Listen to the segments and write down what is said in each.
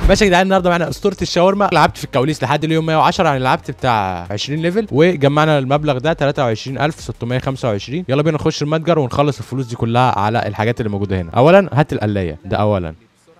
ماشي يا جدعان النهارده معانا اسطوره الشاورما لعبت في الكواليس لحد اليوم 110 يعني لعبت بتاع 20 ليفل وجمعنا المبلغ ده 23625 يلا بينا نخش المتجر ونخلص الفلوس دي كلها على الحاجات اللي موجوده هنا اولا هات القلايه ده اولا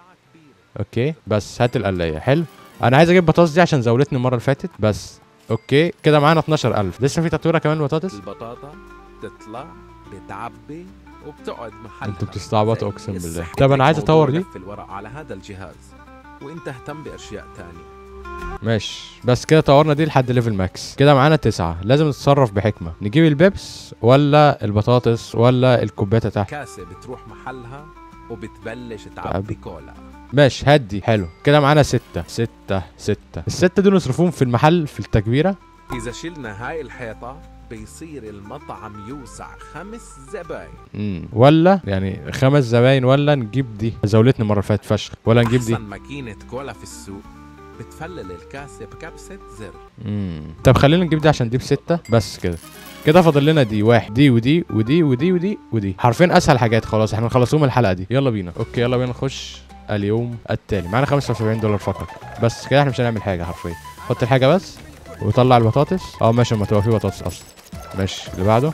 اوكي بس هات القلايه حلو انا عايز اجيب بطاطس دي عشان زولتني المره اللي فاتت بس اوكي كده معانا 12000 لسه في تطويره كمان بطاطس البطاطا بتطلع بتعبي وبتقعد محلها انتوا بتستعبطوا اقسم بس بالله احكي طب انا عايز موضوع اطور دي لف الورق على هذا الجهاز وانت اهتم باشياء تانية ماشي بس كده طورنا دي لحد ليفل ماكس كده معانا تسعة لازم نتصرف بحكمة نجيب البيبس ولا البطاطس ولا الكوباية تحت كاسة بتروح محلها وبتبلش تعبي. تعبي كولا ماشي هدي حلو كده معانا ستة ستة ستة الستة دول نصرفوهم في المحل في التكبيرة اذا شلنا هاي الحيطة بيصير المطعم يوسع خمس زباين امم ولا يعني خمس زباين ولا نجيب دي زولتني مرة اللي فاتت فشخ ولا نجيب دي احسن ماكينة كولا في السوق بتفلل الكاسة بكبسة زر امم طب خلينا نجيب دي عشان دي بستة بس كده كده فاضل لنا دي واحد دي ودي ودي ودي ودي ودي حرفيا اسهل حاجات خلاص احنا نخلصوهم الحلقه دي يلا بينا اوكي يلا بينا نخش اليوم التالي معانا 75 دولار فقط بس كده احنا مش هنعمل حاجه حرفيا حط الحاجه بس وطلع البطاطس اه ماشي ما تبقى في بطاطس اصلا ماشي اللي بعده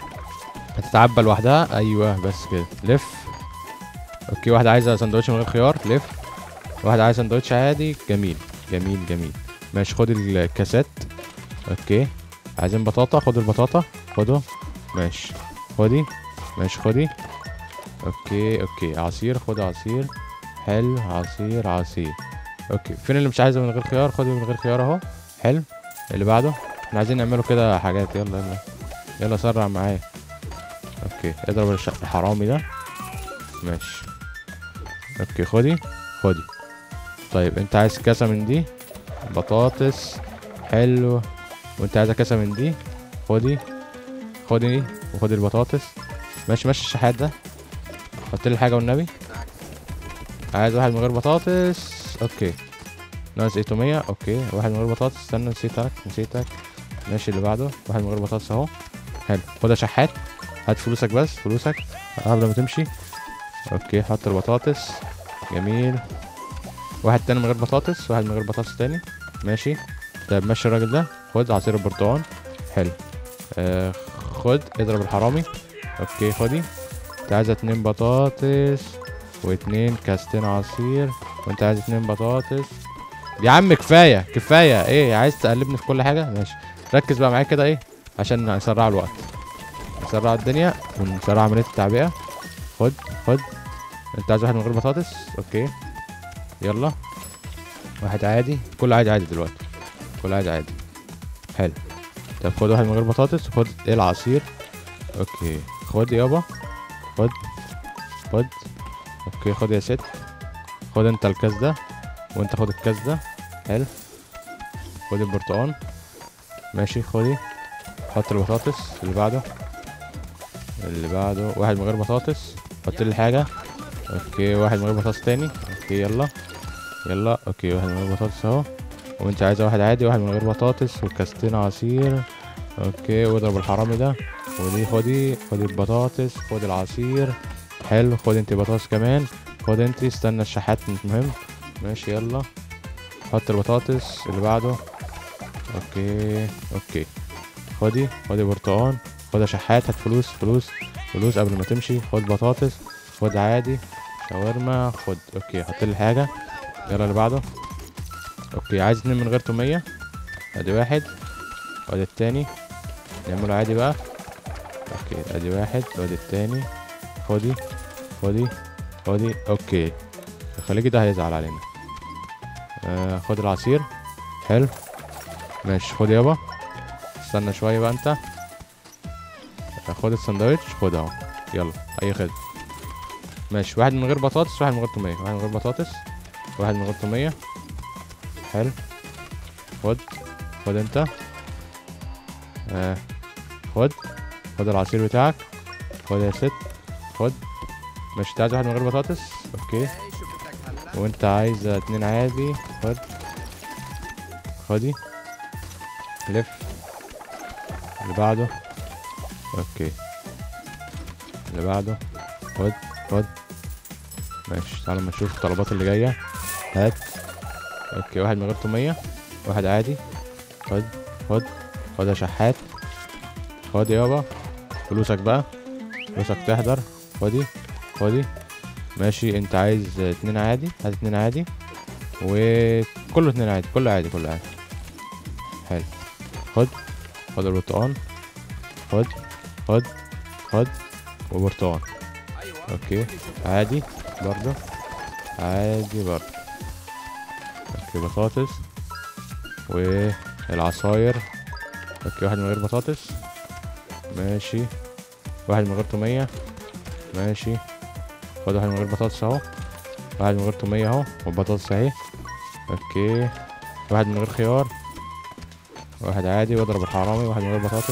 هتتعبى لوحدها ايوه بس كده لف اوكي واحده عايزه سندوتش من غير خيار لف واحده عايزه سندوتش عادي جميل جميل جميل ماشي خد الكاسات اوكي عايزين بطاطا خد البطاطا خده ماشي خدي ماشي خدي اوكي اوكي عصير خد عصير حلو عصير عصير اوكي فين اللي مش عايزه من غير خيار خده من غير خيار اهو حلو اللي بعده احنا عايزين نعمله كده حاجات يلا يلا يلا سرع معايا اوكي اضرب الش- الحرامي ده ماشي اوكي خدي خدي طيب انت عايز كاسه من دي بطاطس حلو وانت عايزه كاسه من دي خدي خدي وخدي البطاطس ماشي ماشي الشحات ده حط لي الحاجه والنبي عايز واحد من غير بطاطس اوكي ناقص 800 اوكي واحد من غير بطاطس استنى نسيتك نسيتك ماشي اللي بعده واحد من غير بطاطس اهو حلو خد يا شحات هات فلوسك بس فلوسك قبل ما تمشي اوكي حط البطاطس جميل واحد تاني من غير بطاطس واحد من غير بطاطس تاني ماشي طيب ماشي الراجل ده خد عصير البرتقال حلو آه خد اضرب الحرامي اوكي خدي انت عايزه اتنين بطاطس واتنين كاستين عصير وانت عايز اتنين بطاطس يا عم كفايه كفايه ايه عايز تقلبني في كل حاجه ماشي ركز بقى معايا كده ايه عشان نسرع الوقت نسرع الدنيا ونسرع عمليه التعبئه خد خد انت عايز واحد من غير بطاطس اوكي يلا واحد عادي كله عادي عادي دلوقتي كله عادي عادي حلو طب خد واحد من غير بطاطس خد ايه العصير اوكي خد يابا خد خد اوكي خد يا ست خد انت الكاس ده وانت خد الكاس ده حلو خد البرتقال ماشي خدي حط البطاطس اللي بعده اللي بعده واحد من غير بطاطس حط لي الحاجه اوكي واحد من غير بطاطس تاني اوكي يلا يلا اوكي واحد من غير بطاطس اهو وانت عايزه واحد عادي واحد من غير بطاطس وكاستين عصير اوكي واضرب الحرامي ده ودي خدي خدي البطاطس خد العصير حلو خد انت بطاطس كمان خد انت استنى الشحات مش مهم ماشي يلا حط البطاطس اللي بعده اوكي اوكي خدي خدي برتقال خد يا شحات هات فلوس فلوس فلوس قبل ما تمشي خد بطاطس خد عادي شاورما خد اوكي حط لي الحاجه يلا اللي بعده اوكي عايز اتنين من غير تومية ادي واحد وادي التاني نعمله عادي بقى اوكي ادي واحد وادي التاني خدي خدي خدي اوكي الخليجي ده هيزعل علينا آه خد العصير حلو ماشي خد يابا استنى شوية بقى انت آه، خد السندوتش خد اهو يلا اي خدمة ماشي واحد من غير بطاطس واحد من غير تومية واحد من غير بطاطس واحد من غير تومية حلو خد خد انت آه. خد خد العصير بتاعك خد يا ست خد مش انت عايز واحد من غير بطاطس اوكي وانت عايز اتنين عادي خد خدي لف اللي بعده اوكي اللي بعده خد خد ماشي تعالى ما نشوف الطلبات اللي جايه هات اوكي واحد من غير تومية واحد عادي خد خد خد يا شحات خد يابا فلوسك بقى فلوسك تحضر خدي خدي ماشي انت عايز اتنين عادي هات اتنين عادي وكله اتنين عادي كله عادي كله عادي حلو خد خد البرتقال خد خد خد وبرتقال ايوه اوكي عادي برضه عادي برضه اوكي بطاطس والعصاير اوكي واحد من غير بطاطس ماشي واحد من غير تومية ماشي خد واحد من غير بطاطس اهو واحد من غير تومية اهو والبطاطس اهي اوكي واحد من غير خيار واحد عادي واضرب الحرامي واحد من غير بطاطس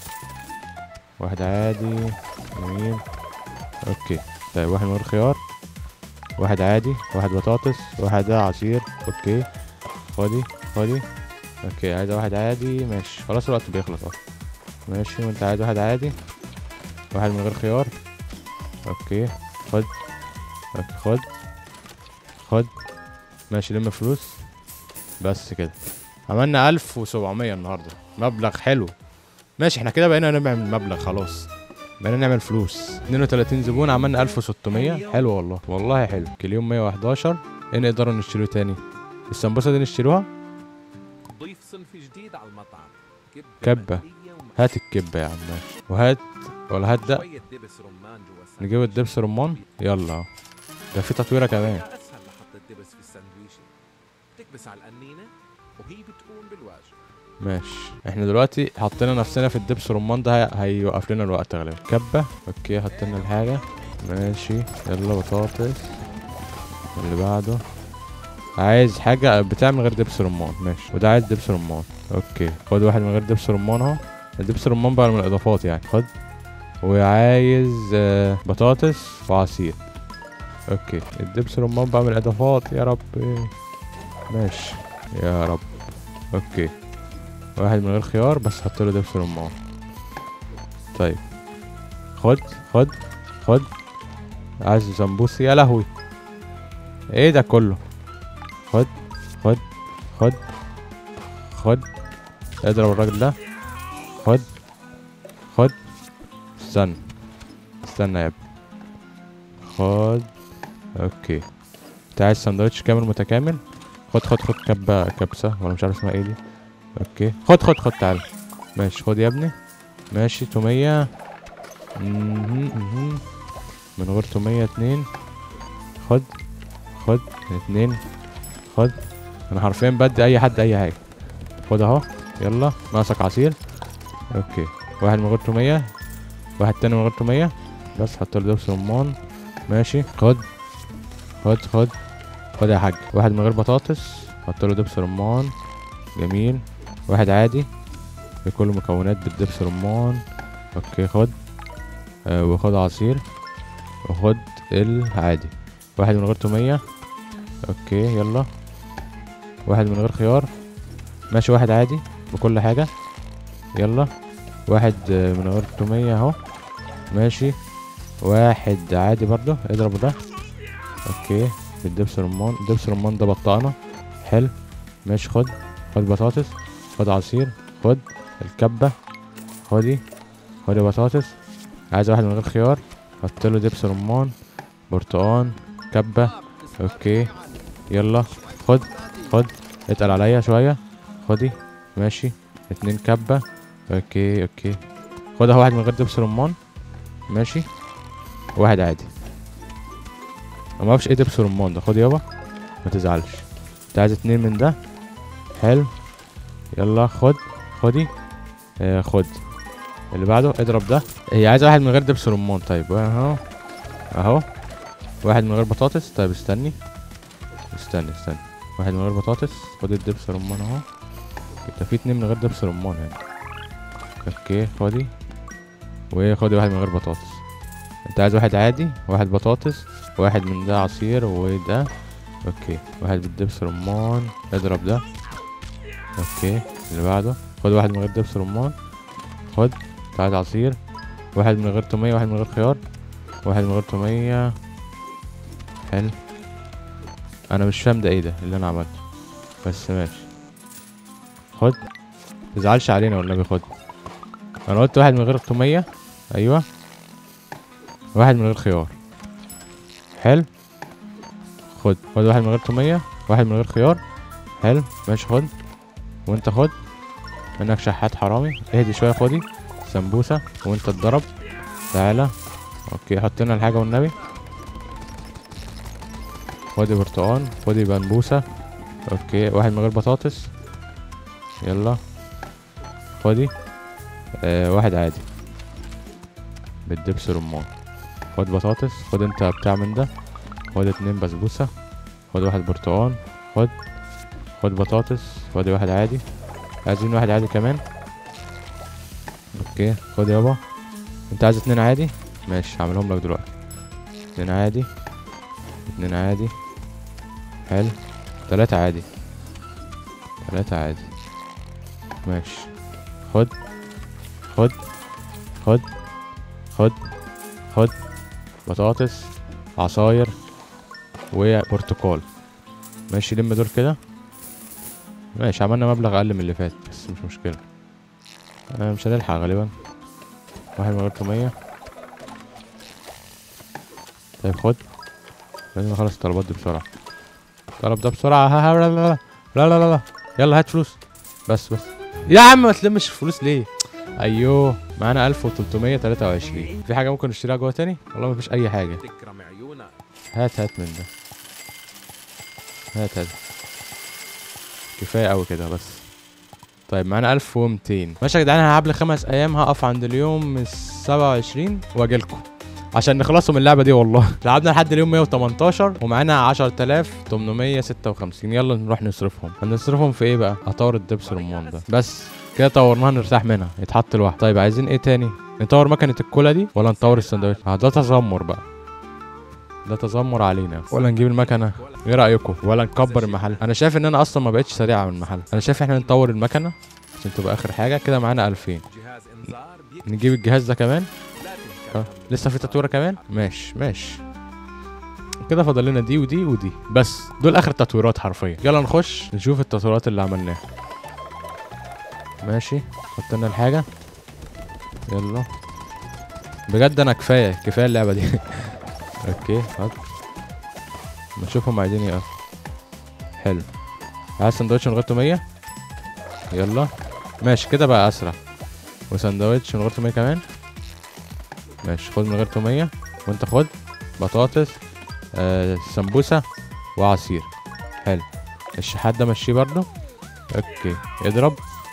واحد عادي جميل اوكي طيب واحد من غير خيار واحد عادي واحد بطاطس واحد عصير اوكي خدي خدي اوكي عايز واحد عادي ماشي خلاص الوقت بيخلص اهو ماشي وانت عايز واحد عادي واحد من غير خيار اوكي خد اوكي خد خد ماشي لم فلوس بس كده عملنا ألف وسبعمية النهاردة مبلغ حلو ماشي احنا كده بقينا نعمل مبلغ خلاص بقينا نعمل فلوس 32 زبون عملنا 1600 حلو والله والله حلو كل يوم 111 ايه نقدر نشتريه تاني السمبوسه دي نشتروها ضيف صنف جديد على المطعم كبة. مقلية ومع هات الكبه يا عم ماشي وهات ولا هات ده شوية دبس رمان جوا الساندويش. نجيب الدبس رمان يلا اهو. ده في تطويره كمان طريقة اسهل لحط الدبس في الساندويش تكبس على القنينة وهي بتقوم بالواجب ماشي احنا دلوقتي حطينا نفسنا في الدبس رمان ده هي- هيوقف لنا الوقت غالبا كبه اوكي حطينا الحاجه ماشي يلا بطاطس اللي بعده عايز حاجة بتاع من غير دبس رمان ماشي وده عايز دبس رمان اوكي خد واحد من غير دبس رمان اهو الدبس رمان بقى من الاضافات يعني خد وعايز آه، بطاطس وعصير اوكي الدبس رمان بقى من الاضافات يا رب ماشي يا رب اوكي واحد من غير خيار بس حط له دبس رمان طيب خد خد خد عايز سمبوسي يا لهوي ايه ده كله خد خد خد خد اضرب الراجل ده خد خد استنى استنى يا ابني خد اوكي انت عايز سندوتش كامل متكامل خد خد خد كبة كبسة ولا مش عارف اسمها ايه دي اوكي خد خد خد تعال ماشي خد يا ابني ماشي تومية مهم، مهم. من غير تومية اتنين خد خد اتنين خد انا حرفيا بدي اي حد اي حاجة خد اهو يلا ناقصك عصير اوكي واحد من غير تومية واحد تاني من غير تومية بس حط له دبس رمان ماشي خد خد خد خد يا حاج واحد من غير بطاطس حط له دبس رمان جميل واحد عادي بكل مكونات بالدبس رمان اوكي خد آه وخد عصير وخد العادي واحد من غير تومية اوكي يلا واحد من غير خيار ماشي واحد عادي بكل حاجة يلا واحد آه، من غير تومية اهو ماشي واحد عادي برضه اضرب ده اوكي بالدبس رمان دبس رمان ده بطانة حلو ماشي خد خد بطاطس خد عصير خد الكبة خدي خدي بطاطس عايز واحد من غير خيار حط له دبس رمان برتقان كبة اوكي يلا خد خد اتقل عليا شوية خدي ماشي اتنين كبة اوكي اوكي خدها واحد من غير دبس رمان ماشي واحد عادي أنا ما اعرفش ايه دبس رمان ده خد يابا ما تزعلش انت عايز اتنين من ده حلو يلا خد خدي آه خد اللي بعده اضرب ده هي عايزه واحد من غير دبس رمان طيب اهو اهو واحد من غير بطاطس طيب استني استني استني واحد من غير بطاطس خد الدبس رمان اهو ده في اتنين من غير دبس رمان يعني اوكي خدي وخدي واحد من غير بطاطس انت عايز واحد عادي واحد بطاطس واحد من ده عصير وده اوكي واحد بالدبس رمان اضرب ده اوكي اللي بعده خد واحد من غير دبس رمان خد انت عايز عصير واحد من غير تومية واحد من غير خيار واحد من غير تومية حلو انا مش فاهم ده ايه ده اللي انا عملته بس ماشي خد متزعلش علينا والنبي خد انا قلت واحد من غير تومية ايوه واحد من غير خيار حلو خد خد واحد من غير تومية واحد من غير خيار حلو ماشي خد وانت خد انك شحات حرامي اهدي شوية خدي سمبوسة وانت اتضرب تعالى اوكي حط لنا الحاجة والنبي خدي برتقان خدي بنبوسة اوكي واحد من غير بطاطس يلا خدي آه واحد عادي بالدبس رمان خد بطاطس خد انت بتاع من ده خد اتنين بسبوسة خد واحد برتقان خد خد بطاطس خد واحد عادي عايزين واحد عادي كمان اوكي خد يابا انت عايز اتنين عادي ماشي هعملهم لك دلوقتي اتنين عادي اتنين عادي حلو تلاتة عادي تلاتة عادي ماشي خد خد خد خد خد بطاطس عصاير وبرتقال ماشي لم دول كده ماشي عملنا مبلغ اقل من اللي فات بس مش مشكلة آه مش هنلحق غالبا واحد من غير تومية طيب خد لازم نخلص الطلبات دي بسرعة الطلب ده بسرعة ها ها لا لا لا لا لا لا يلا هات فلوس بس بس يا عم ما تلمش الفلوس ليه ايوه معانا 1323 في حاجة ممكن نشتريها جوه تاني والله مفيش اي حاجة تكرم عيونك هات هات من ده هات هات كفايه قوي كده بس طيب معانا 1200 ماشي يا جدعان انا هلعب لي خمس ايام هقف عند اليوم ال 27 واجيلكم عشان نخلصوا من اللعبه دي والله لعبنا لحد اليوم 118 ومعانا 10856 يلا نروح نصرفهم هنصرفهم في ايه بقى هطور الدبس رمان ده بس كده طورناها نرتاح منها يتحط لوحده طيب عايزين ايه تاني نطور مكنه الكولا دي ولا نطور السندوتش آه، ده تذمر بقى ده تذمر علينا ولا نجيب المكنه ايه رايكم ولا نكبر المحل انا شايف ان انا اصلا ما بقتش سريع من المحل انا شايف احنا نطور المكنه عشان تبقى اخر حاجه كده معانا 2000 جهاز انذار بيكتب نجيب الجهاز ده كمان لا آه. تنكر لسه في تطويره كمان ماشي ماشي كده فاضل لنا دي ودي ودي بس دول اخر التطويرات حرفيا يلا نخش نشوف التطويرات اللي عملناها ماشي حط لنا الحاجه يلا بجد انا كفايه كفايه اللعبه دي اوكي حط نشوفهم عايزين ايه أصلاً. حلو عايز سندوتش من غير توميه يلا ماشي كده بقى اسرع وسندوتش من غير توميه كمان ماشي خد من غير تومية وانت خد بطاطس آه سمبوسة وعصير حلو الشحات ده مشيه برضه اوكي اضرب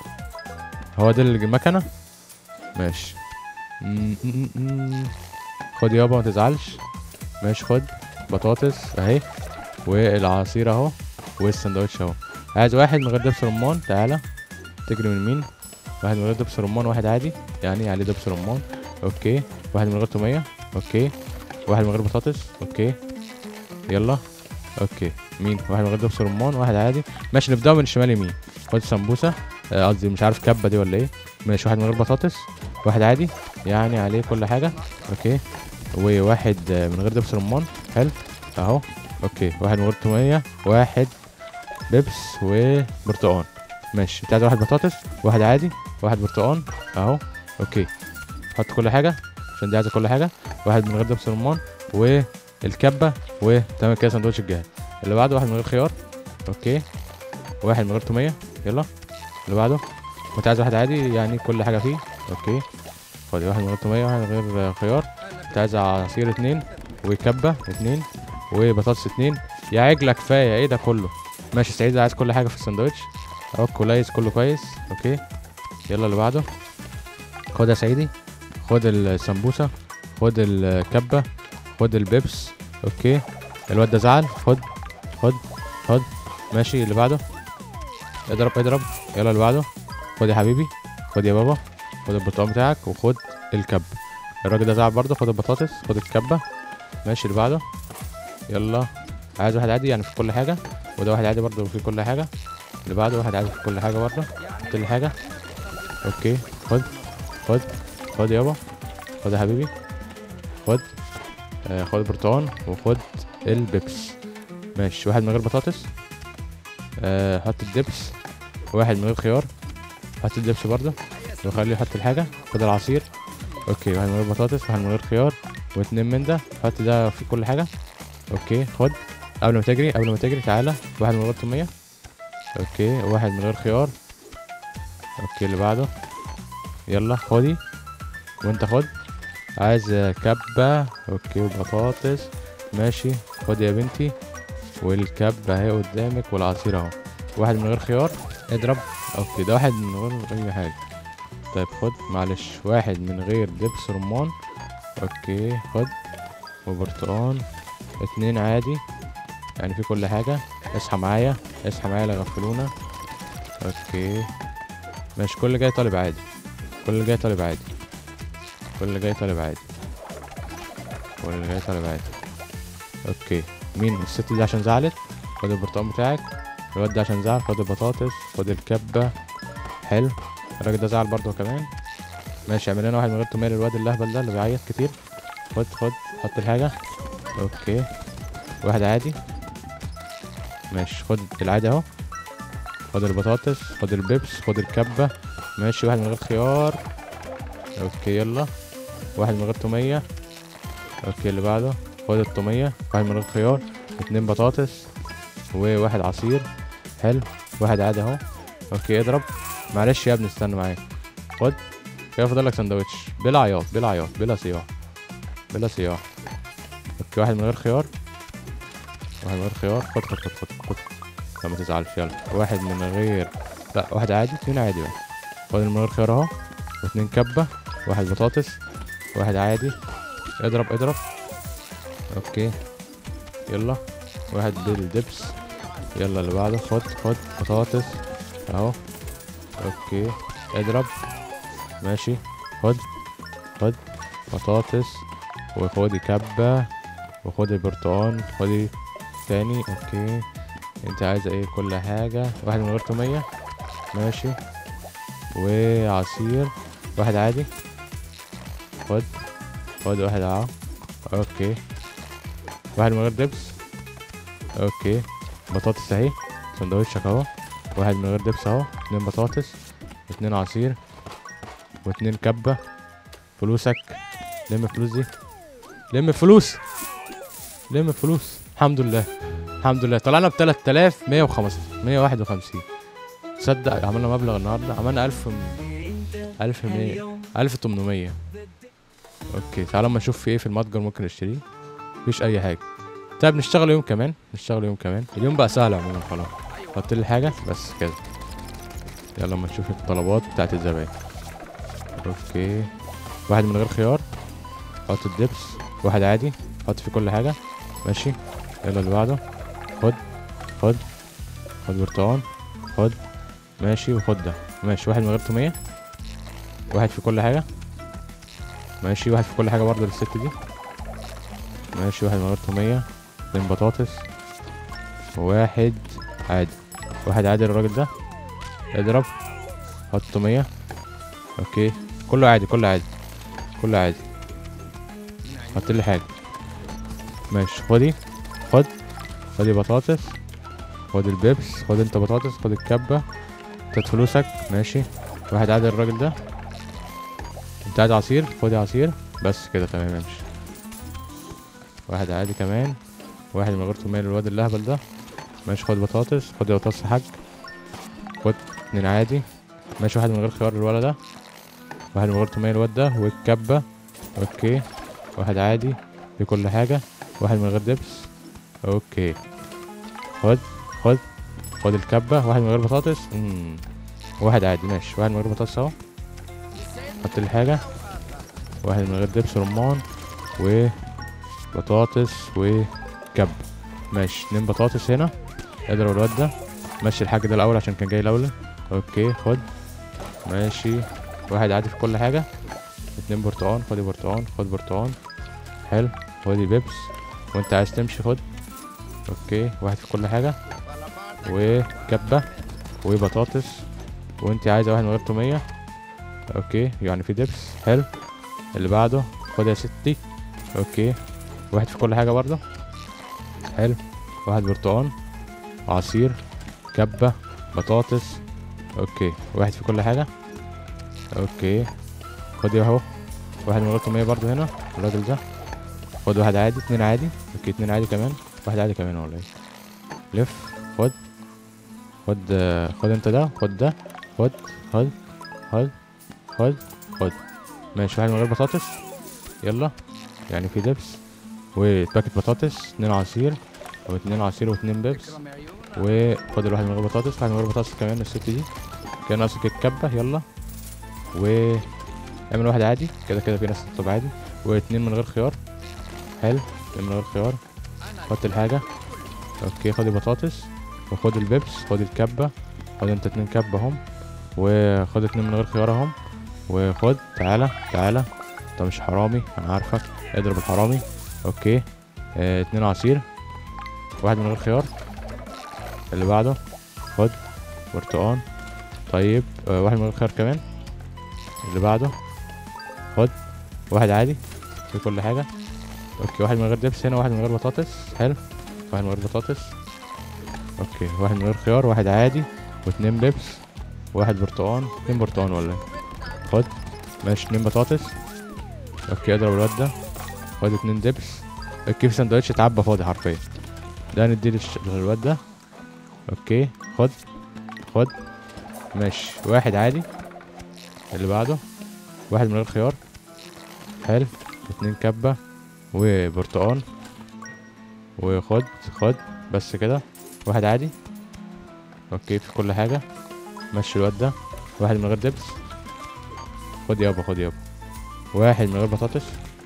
هو ده اللي المكنة ماشي م- م- م- خد يابا ما تزعلش ماشي خد بطاطس اهي والعصير اهو والسندوتش اهو عايز واحد من غير دبس رمان تعالى تجري من مين واحد من غير دبس رمان واحد عادي يعني عليه دبس رمان اوكي واحد من غير تومية اوكي واحد من غير بطاطس اوكي يلا اوكي مين واحد من غير دبس رمان واحد عادي ماشي نبدأ من الشمال يمين خد سمبوسة آه، قصدي مش عارف كبة دي ولا ايه ماشي واحد من غير بطاطس واحد عادي يعني عليه كل حاجة اوكي وواحد آه، من غير دبس رمان حلو اهو اوكي واحد من غير تومية واحد بيبس وبرتقان ماشي انت عايز واحد بطاطس واحد عادي واحد برتقان اهو اوكي حط كل حاجة عشان دي عايزة كل حاجة واحد من غير دبس رمان والكبة وتمام كده سندوتش الجاهز اللي بعده واحد من غير خيار اوكي واحد من غير تومية يلا اللي بعده وانت عايز واحد عادي يعني كل حاجة فيه اوكي خد واحد من غير تومية واحد من غير خيار انت عايز عصير اتنين وكبة اتنين وبطاطس اتنين يا عجلة كفاية ايه ده كله ماشي سعيد عايز كل حاجة في السندوتش اهو كويس كله كويس اوكي يلا اللي بعده خد يا سعيدي خد السمبوسة خد الكبة خد البيبس اوكي الواد ده زعل خد خد خد ماشي اللي بعده اضرب اضرب يلا اللي بعده خد يا حبيبي خد يا بابا خد البرتقال بتاعك وخد الكب الراجل ده زعل برضه خد البطاطس خد الكبة ماشي اللي بعده يلا عايز واحد عادي يعني في كل حاجة وده واحد عادي برضه في كل حاجة اللي بعده واحد عادي في كل حاجة برضه حط لي حاجة اوكي خد خد خد يابا خد يا حبيبي خد آه خد برتقان وخد البيبس ماشي واحد من غير بطاطس آه حط الدبس واحد من غير خيار حط الدبس برضه وخليه يحط الحاجة خد العصير اوكي واحد من غير بطاطس واحد من غير خيار واتنين من ده حط ده في كل حاجة اوكي خد قبل ما تجري قبل ما تجري تعالى واحد من غير تومية اوكي واحد من غير خيار اوكي اللي بعده يلا خدي وانت خد عايز كبة اوكي وبطاطس ماشي خد يا بنتي والكبة اهي قدامك والعصير اهو واحد من غير خيار اضرب اوكي ده واحد من غير اي حاجة طيب خد معلش واحد من غير دبس رمان اوكي خد وبرتقان اتنين عادي يعني في كل حاجة اصحى معايا اصحى معايا لا غفلونا اوكي ماشي كل اللي جاي طالب عادي كل اللي جاي طالب عادي كل اللي جاي طالب عادي كل اللي جاي طالب عادي اوكي مين الست دي عشان زعلت خد البرتقال بتاعك الواد ده عشان زعل خد البطاطس خد الكبة حلو الراجل ده زعل برضه كمان ماشي اعمل لنا واحد من غير توميه للواد اللهبل ده اللي بيعيط كتير خد خد حط الحاجة اوكي واحد عادي ماشي خد العادي اهو خد البطاطس خد البيبس خد الكبة ماشي واحد من غير خيار اوكي يلا واحد من غير تومية اوكي اللي بعده خد التومية واحد من غير خيار اتنين بطاطس وواحد عصير حلو واحد عادي اهو اوكي اضرب معلش يا ابني استنى معايا خد كده فاضل لك سندوتش بلا عياط بلا عياط بلا صياح بلا صياح اوكي واحد من غير خيار واحد من غير خيار خد خد خد خد خد لا ما تزعلش يلا واحد من غير لا واحد عادي اتنين عادي بقى خد من غير خيار اهو واتنين كبة واحد بطاطس واحد عادي اضرب اضرب اوكي يلا واحد بالدبس يلا اللي بعده خد خد بطاطس اهو اوكي اضرب ماشي خد خد بطاطس وخدي كبة وخدي برتقان خدي تاني اوكي انت عايزة ايه كل حاجة واحد من غير تومية ماشي وعصير واحد عادي خد خد واحد اهو اوكي واحد من غير دبس اوكي بطاطس اهي سندوتشك اهو واحد من غير دبس اهو اتنين بطاطس اتنين عصير واتنين كبة فلوسك لم الفلوس دي لم الفلوس لم الفلوس الحمد لله الحمد لله طلعنا ب 3115 151 تصدق عملنا مبلغ النهارده عملنا 1000 1100 1800 اوكي تعالى اما نشوف في ايه في المتجر ممكن نشتريه مفيش اي حاجه طيب نشتغل يوم كمان نشتغل يوم كمان اليوم بقى سهل عموما خلاص حط لي حاجه بس كده يلا اما نشوف الطلبات بتاعت الزبائن اوكي واحد من غير خيار حط الدبس واحد عادي حط فيه كل حاجه ماشي يلا اللي بعده خد خد خد برتقان خد ماشي وخد ده ماشي واحد من غير تومية واحد في كل حاجة ماشي واحد في كل حاجة برضه للست دي ماشي واحد من غير تومية اتنين بطاطس واحد عادي واحد عادي للراجل ده اضرب حط تومية اوكي كله عادي كله عادي كله عادي حط لي حاجة ماشي خدي خد خدي بطاطس خد البيبس خد انت بطاطس خد الكبة تلات فلوسك ماشي واحد عادي الراجل ده انت عايز عصير خدي عصير بس كده تمام امشي واحد عادي كمان واحد من غير تومية للواد اللهبل ده ماشي خد بطاطس خد يا بطاطس يا حاج خد اتنين عادي ماشي واحد من غير خيار للولد ده واحد من غير تومية للواد ده والكبة اوكي واحد عادي في كل حاجة واحد من غير دبس اوكي خد خد خد الكبة واحد من غير بطاطس مم. واحد عادي ماشي واحد من غير بطاطس اهو حط لي حاجة واحد من غير دبس رمان وبطاطس وكب ماشي اتنين بطاطس هنا اضرب الواد ده ماشي الحاج ده الاول عشان كان جاي الاول اوكي خد ماشي واحد عادي في كل حاجة اتنين برتقان خدي برتقان خد برتقان حلو خدي بيبس وانت عايز تمشي خد اوكي واحد في كل حاجة وكبة وبطاطس وانت عايزة واحد من غير تومية اوكي يعني في دبس حلو اللي بعده خد يا ستي اوكي واحد في كل حاجة برضه حلو واحد برتقان عصير كبة بطاطس اوكي واحد في كل حاجة اوكي خد اهو واحد من غير تومية برضو هنا الراجل ده خد واحد عادي اتنين عادي اوكي اتنين عادي كمان واحد عادي كمان ولا ايه لف خد خد آه، خد انت ده خد ده خد خد خد خد خد ماشي واحد من غير بطاطس يلا يعني في دبس وباكت بطاطس اتنين عصير واتنين عصير واتنين بيبس وخد الواحد من غير بطاطس واحد من غير بطاطس كمان الست دي كده ناقصك الكبة يلا و اعمل واحد عادي كده كده في ناس تطلب عادي واتنين من غير خيار حلو اتنين من غير خيار حط الحاجة اوكي خد البطاطس وخد البيبس خد الكبة خد انت اتنين كبة اهم وخد اتنين من غير خيار اهم وخد تعالى تعالى انت مش حرامي انا عارفك اضرب الحرامي اوكي اه اتنين عصير واحد من غير خيار اللي بعده خد برتقان طيب اه واحد من غير خيار كمان اللي بعده خد واحد عادي في كل حاجة اوكي واحد من غير دبس هنا واحد من غير بطاطس حلو واحد من غير بطاطس اوكي واحد من غير خيار واحد عادي واتنين بيبس واحد برتقان اتنين برتقان ولا ايه خد ماشي اتنين بطاطس اوكي اضرب الواد ده خد اتنين دبس الكيف سندوتش اتعبى فاضي حرفيا ده نديه للش- للواد ده اوكي خد خد ماشي واحد عادي اللي بعده واحد من غير خيار حلو اتنين كبة وبرتقان وخد خد بس كده واحد عادي اوكي في كل حاجة مشي الواد ده واحد من غير دبس خد يابا خد يابا واحد من غير بطاطس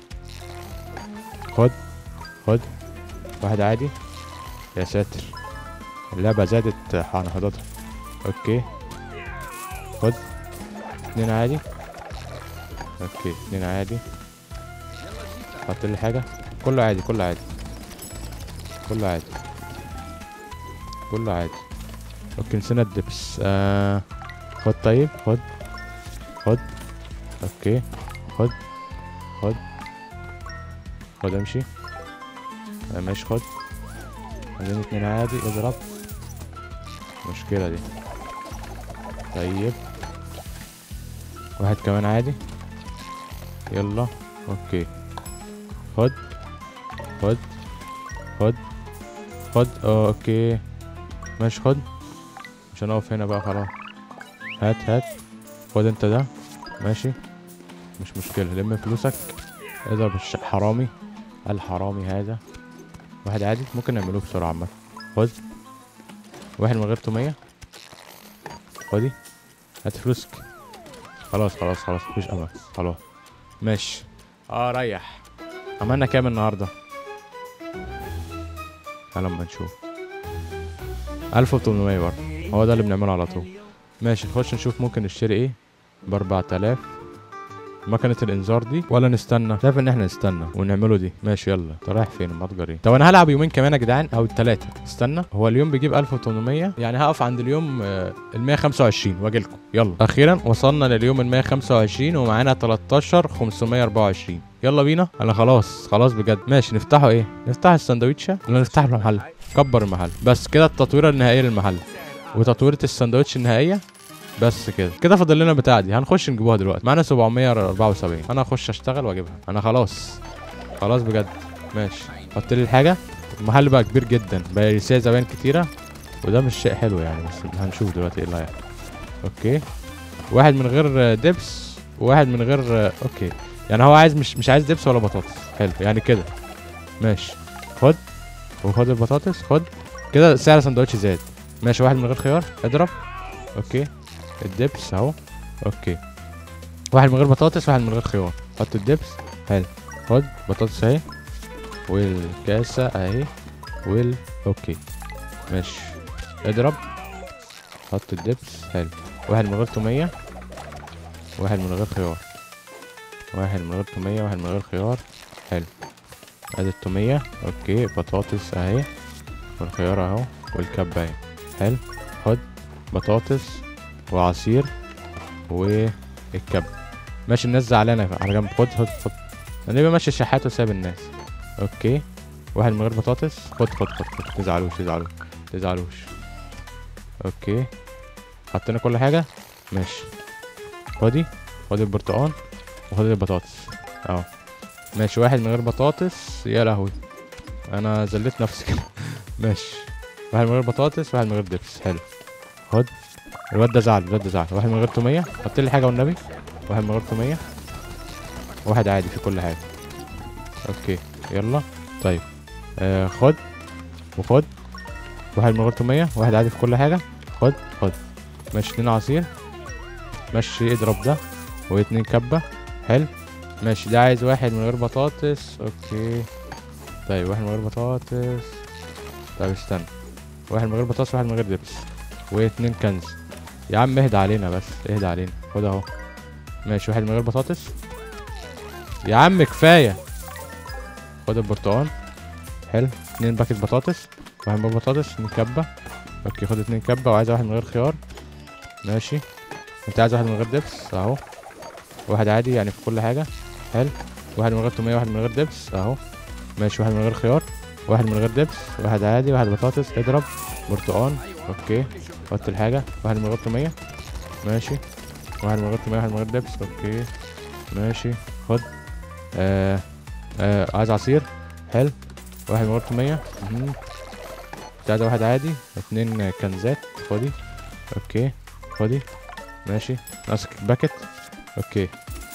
خد خد واحد عادي يا ساتر اللعبة زادت عن حدودها اوكي خد اتنين عادي اوكي اتنين عادي حط لي حاجة كله عادي كله عادي كله عادي كله عادي اوكي نسينا الدبس آه خد طيب خد خد اوكي خد خد خد امشي آه ماشي خد عايزين اتنين عادي اضرب مشكلة دي طيب واحد كمان عادي يلا اوكي خد خد خد خد اه اوكي ماشي خد مش هنقف هنا بقى خلاص هات هات خد انت ده ماشي مش مشكلة لم فلوسك اضرب الش- حرامي الحرامي هذا واحد عادي ممكن نعملوه بسرعة عامة خد واحد من غير تومية خدي هات فلوسك خلاص خلاص خلاص مفيش امل خلاص ماشي اه ريح عملنا كام النهارده تعال اما نشوف 1800 برضه هو ده اللي بنعمله على طول ماشي نخش نشوف ممكن نشتري ايه ب 4000 مكنة الانذار دي ولا نستنى شايف ان احنا نستنى ونعمله دي ماشي يلا انت رايح فين المتجر ايه طب انا هلعب يومين كمان يا جدعان او الثلاثه استنى هو اليوم بيجيب 1800 يعني هقف عند اليوم آه، ال 125 واجي لكم يلا اخيرا وصلنا لليوم ال 125 ومعانا 13 524 يلا بينا انا خلاص خلاص بجد ماشي نفتحه ايه نفتح السندوتشه ولا نفتح المحل كبر المحل بس كده التطويره النهائيه للمحل وتطويره السندوتش النهائيه بس كده كده فاضل لنا بتاع دي هنخش نجيبوها دلوقتي معانا 774 انا هخش اشتغل واجيبها انا خلاص خلاص بجد ماشي حط لي الحاجه المحل بقى كبير جدا بقى يسيع زباين كتيره وده مش شيء حلو يعني بس هنشوف دلوقتي ايه اللي هيحصل اوكي واحد من غير آه، دبس وواحد من غير آه، اوكي يعني هو عايز مش مش عايز دبس ولا بطاطس حلو يعني كده ماشي خد وخد البطاطس خد كده سعر السندوتش زاد ماشي واحد من غير خيار اضرب اوكي الدبس اهو اوكي واحد من غير بطاطس واحد من غير خيار حط الدبس حلو خد بطاطس اهي والكاسة اهي وال اوكي ماشي اضرب حط الدبس حلو واحد من غير تومية واحد من غير خيار واحد من غير تومية واحد من غير خيار حلو ادي التومية اوكي بطاطس اهي والخيار اهو والكبة اهي حلو خد بطاطس وعصير والكب ماشي الناس زعلانة على جنب خد خد خد انا ليه ماشي الشحات وسايب الناس اوكي واحد من غير بطاطس خد خد خد خد تزعلوش تزعلوش تزعلوش اوكي حطينا كل حاجة ماشي خدي خدي البرتقال وخدي البطاطس اهو ماشي واحد من غير بطاطس يا لهوي انا زليت نفسي كده ماشي واحد من غير بطاطس واحد من غير دبس حلو خد الواد ده زعل الواد ده زعل واحد من غير تومية حط لي حاجة والنبي واحد من غير تومية واحد عادي في كل حاجة اوكي يلا طيب آه خد وخد واحد من غير تومية واحد عادي في كل حاجة خد خد ماشي اتنين عصير ماشي اضرب ده واتنين كبة حلو ماشي ده عايز واحد من غير بطاطس اوكي طيب واحد من غير بطاطس طيب استنى واحد من غير بطاطس واحد من غير دبس واتنين كنز يا عم اهدى علينا بس اهدى علينا خد اهو ماشي واحد من غير بطاطس يا عم كفاية خد البرتقال حلو اتنين باكت بطاطس واحد من غير بطاطس اتنين كبة اوكي خد اتنين كبة وعايز واحد من غير خيار ماشي انت عايز واحد من غير دبس اهو واحد عادي يعني في كل حاجة حلو واحد من غير تومية واحد من غير دبس اهو ماشي واحد من غير خيار واحد من غير دبس واحد عادي واحد بطاطس اضرب برتقال اوكي حط الحاجة واحد من غير تومية ماشي واحد من غير تومية واحد من غير دبس اوكي ماشي خد آه آه عايز عصير حلو واحد من غير تومية مهم. بتاع واحد عادي اتنين كنزات خدي اوكي خدي ماشي ناقصك باكت اوكي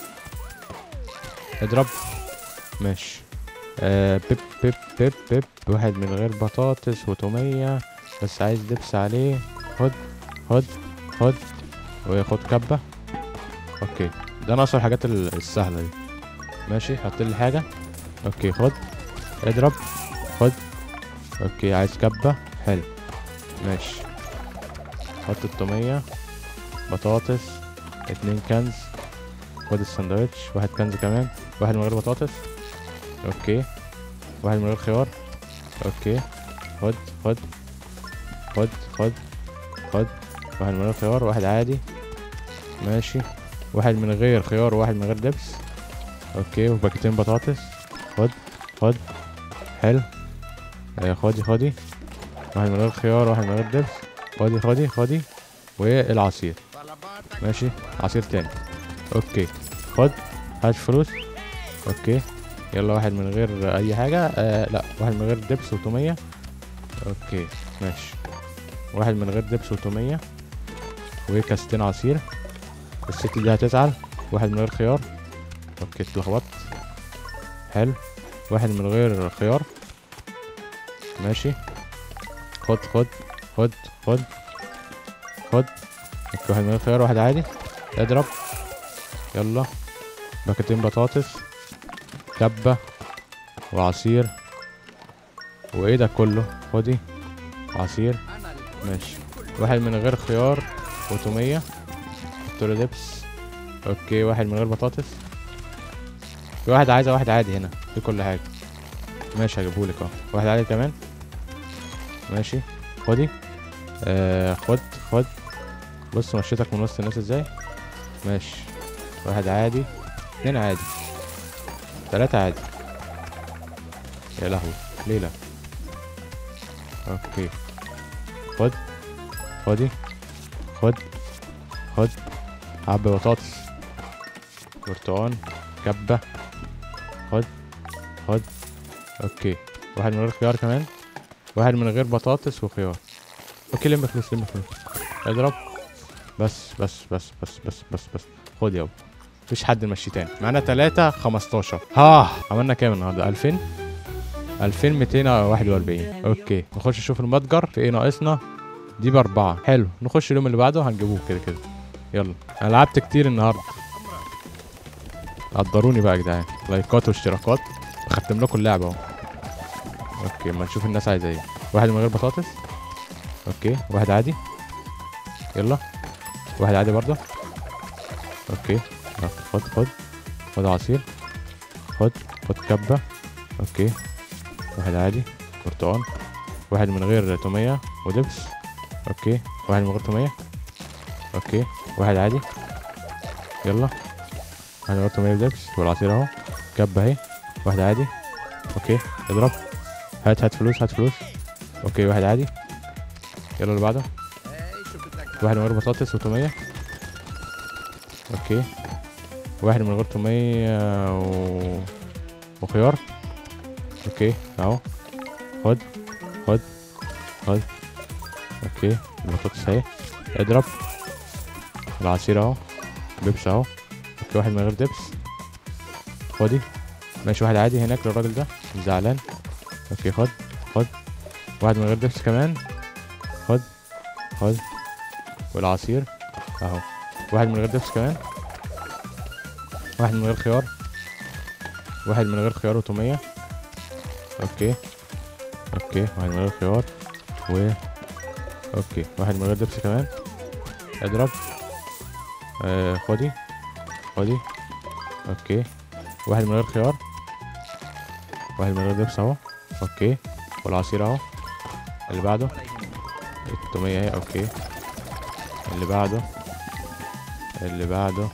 اضرب ماشي آه بيب بيب بيب بيب واحد من غير بطاطس وتومية بس عايز دبس عليه خد خد خد وخد كبة اوكي ده ناقص الحاجات ال- السهلة دي ماشي حط لي حاجة اوكي خد اضرب خد اوكي عايز كبة حلو ماشي حط التومية بطاطس اتنين كنز خد الساندوتش واحد كنز كمان واحد من غير بطاطس اوكي واحد من غير خيار اوكي خد خد خد خد خد واحد من غير خيار واحد عادي ماشي واحد من غير خيار وواحد من غير دبس اوكي وباكيتين بطاطس خد خد حلو آه، خدي خدي واحد من غير خيار واحد من غير دبس خدي خدي خدي والعصير ماشي عصير تاني اوكي خد هات فلوس اوكي يلا واحد من غير اي حاجة آه لا واحد من غير دبس وتومية اوكي ماشي واحد من غير دبس وتومية وكاستين عصير الست دي هتزعل واحد من غير خيار اوكي اتلخبطت حلو واحد من غير خيار ماشي خد خد خد خد خد اوكي واحد من غير خيار واحد عادي اضرب يلا باكتين بطاطس كبة وعصير وايه ده كله خدي عصير ماشي واحد من غير خيار وتومية حط له دبس اوكي واحد من غير بطاطس في واحد عايزة واحد عادي هنا في كل حاجة ماشي هجيبهولك اهو واحد عادي كمان ماشي خدي آه خد خد بص مشيتك من وسط الناس ازاي ماشي واحد عادي اتنين عادي تلاتة عادي يا لهوي ليه لا اوكي خد خدي خد خد حب بطاطس برتقان كبة خد خد اوكي واحد من غير خيار كمان واحد من غير بطاطس وخيار اوكي لم فلوس لم فلوس اضرب بس بس بس بس بس بس بس خد يابا مفيش حد نمشي تاني معانا تلاتة خمستاشر ها عملنا كام النهارده 2000 2241 اوكي نخش نشوف المتجر في ايه ناقصنا دي باربعة حلو نخش اليوم اللي بعده هنجيبوه كده كده يلا انا لعبت كتير النهارده قدروني بقى يا جدعان لايكات واشتراكات ختم لكم اللعبه اهو اوكي ما نشوف الناس عايزه ايه واحد من غير بطاطس اوكي واحد عادي يلا واحد عادي برضه اوكي خد خد خد عصير خد خد كبة اوكي واحد عادي برتقال واحد من غير تومية ودبس اوكي واحد من غير تومية اوكي واحد عادي يلا واحد من غير تومية ودبس والعصير اهو كبة اهي واحد عادي اوكي اضرب هات هات فلوس هات فلوس اوكي واحد عادي يلا اللي بعده واحد من غير بطاطس وتومية اوكي واحد من غير تومية و... وخيار اوكي اهو خد خد خد اوكي البطاطس اهي اضرب العصير اهو بيبس اهو اوكي واحد من غير دبس خدي ماشي واحد عادي هناك للراجل ده زعلان اوكي خد خد واحد من غير دبس كمان خد خد والعصير اهو واحد من غير دبس كمان واحد من غير خيار واحد من غير خيار وتومية اوكي اوكي واحد من غير خيار و اوكي واحد من غير دبس كمان اضرب آه خدي خدي اوكي واحد من غير خيار واحد من غير دبس اهو اوكي والعصير اهو اللي بعده التومية اهي اوكي اللي بعده اللي بعده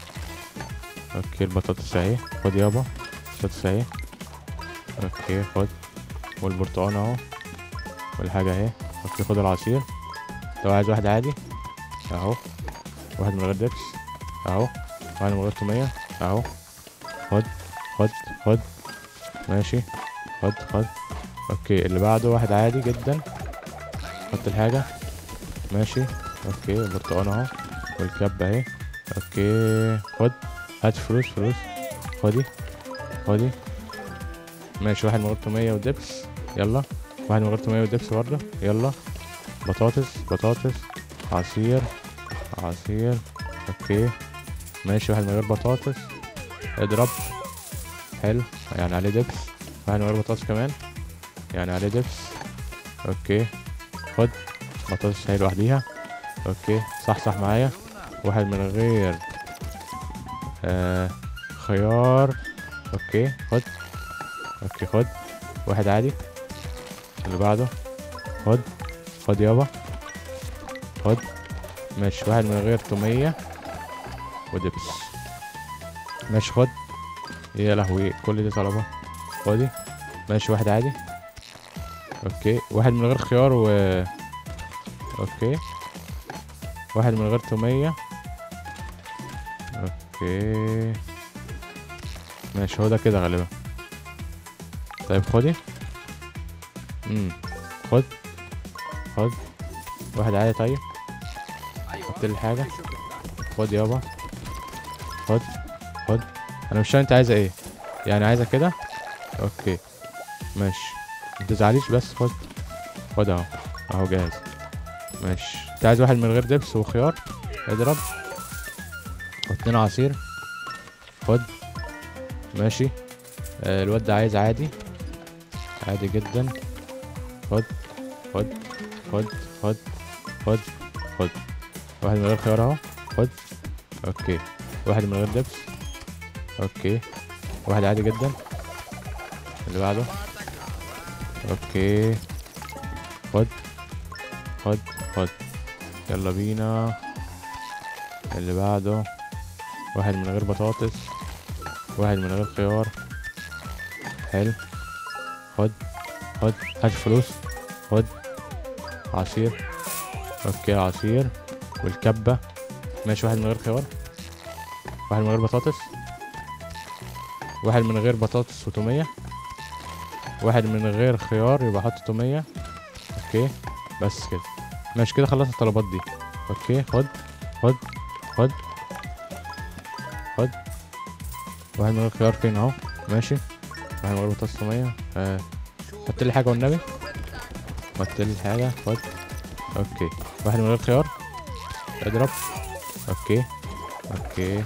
اوكي البطاطس اهي خد يابا البطاطس اهي اوكي خد والبرتقال اهو والحاجة اهي اوكي خد العصير لو عايز واحد عادي اهو واحد من غير دبس اهو واحد من غير تومية اهو خد خد خد ماشي خد خد اوكي اللي بعده واحد عادي جدا حط الحاجة ماشي اوكي البرتقال اهو والكب اهي اوكي خد هات فلوس فلوس خدي خدي ماشي واحد من غير تومية ودبس يلا واحد من غير تومية ودبس برضه يلا بطاطس بطاطس عصير عصير اوكي ماشي واحد من غير بطاطس اضرب حلو يعني عليه دبس واحد من غير بطاطس كمان يعني عليه دبس اوكي خد بطاطس هي لوحديها اوكي صح صح معايا واحد من غير آه خيار اوكي خد اوكي خد واحد عادي اللي بعده خد خد يابا خد ماشي واحد من غير تومية ودبس ماشي خد يا لهوي كل دي طلبة خدي ماشي واحد عادي اوكي واحد من غير خيار و اوكي واحد من غير تومية اوكي ماشي هو ده كده غالبا طيب خدي امم خد خد واحد عادي طيب حط لي الحاجة خد يابا خد خد انا مش فاهم انت عايزة ايه يعني عايزة كده اوكي ماشي متزعليش بس خد خد اهو اهو جاهز ماشي انت عايز واحد من غير دبس وخيار اضرب واتنين عصير خد ماشي آه الواد ده عايز عادي عادي جدا خد خد خد خد خد خد واحد من غير خيار اهو خد اوكي واحد من غير دبس اوكي واحد عادي جدا اللي بعده اوكي خد خد خد يلا بينا اللي بعده واحد من غير بطاطس واحد من غير خيار حلو خد خد هات فلوس خد عصير اوكي عصير والكبة ماشي واحد من غير خيار واحد من غير بطاطس واحد من غير بطاطس وتومية واحد من غير خيار يبقى حط تومية اوكي بس كده ماشي كده خلصت الطلبات دي اوكي خد خد خد خد واحد من غير خيار فين اهو ماشي واحد من غير بطاطس تومية آه. حط لي حاجة والنبي حط لي حاجة خد اوكي واحد من غير خيار اضرب اوكي اوكي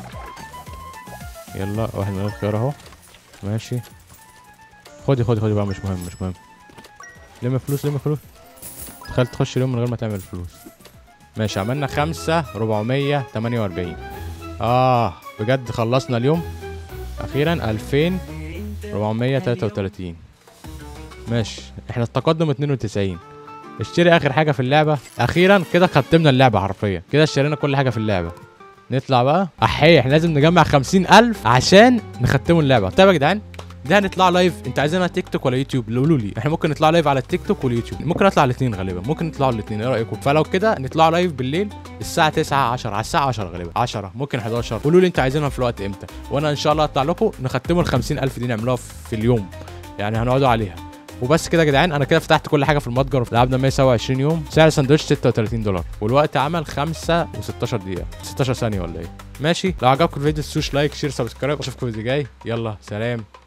يلا واحد من غير خيار اهو ماشي خدي خدي خدي بقى مش مهم مش مهم لم فلوس لم فلوس تخيل تخش اليوم من غير ما تعمل فلوس ماشي عملنا خمسة ربعمية تمانية وأربعين اه بجد خلصنا اليوم أخيرا ألفين ربعمية تلاتة وتلاتين ماشي احنا التقدم اتنين وتسعين اشتري اخر حاجه في اللعبه اخيرا كده ختمنا اللعبه حرفيا كده اشترينا كل حاجه في اللعبه نطلع بقى احي احنا لازم نجمع خمسين الف عشان نختموا اللعبه طيب يا جدعان دي هنطلع لايف انت عايزينها تيك توك ولا يوتيوب قولوا لي احنا ممكن نطلع لايف على التيك توك واليوتيوب ممكن نطلع الاثنين غالبا ممكن نطلعوا الاثنين ايه رايكم فلو كده نطلعوا لايف بالليل الساعه 9 10 على الساعه 10 غالبا 10 ممكن 11 قولوا لي انتوا عايزينها في الوقت امتى وانا ان شاء الله هطلع لكم نختموا ال 50000 دي نعملوها في اليوم يعني هنقعدوا عليها وبس كده يا جدعان انا كده فتحت كل حاجه في المتجر لعبنا 127 يوم سعر الساندوتش 36 دولار والوقت عمل 5 و16 دقيقه 16 ثانيه ولا ايه ماشي لو عجبكم الفيديو تنسوش لايك شير سبسكرايب اشوفكم الفيديو جاي يلا سلام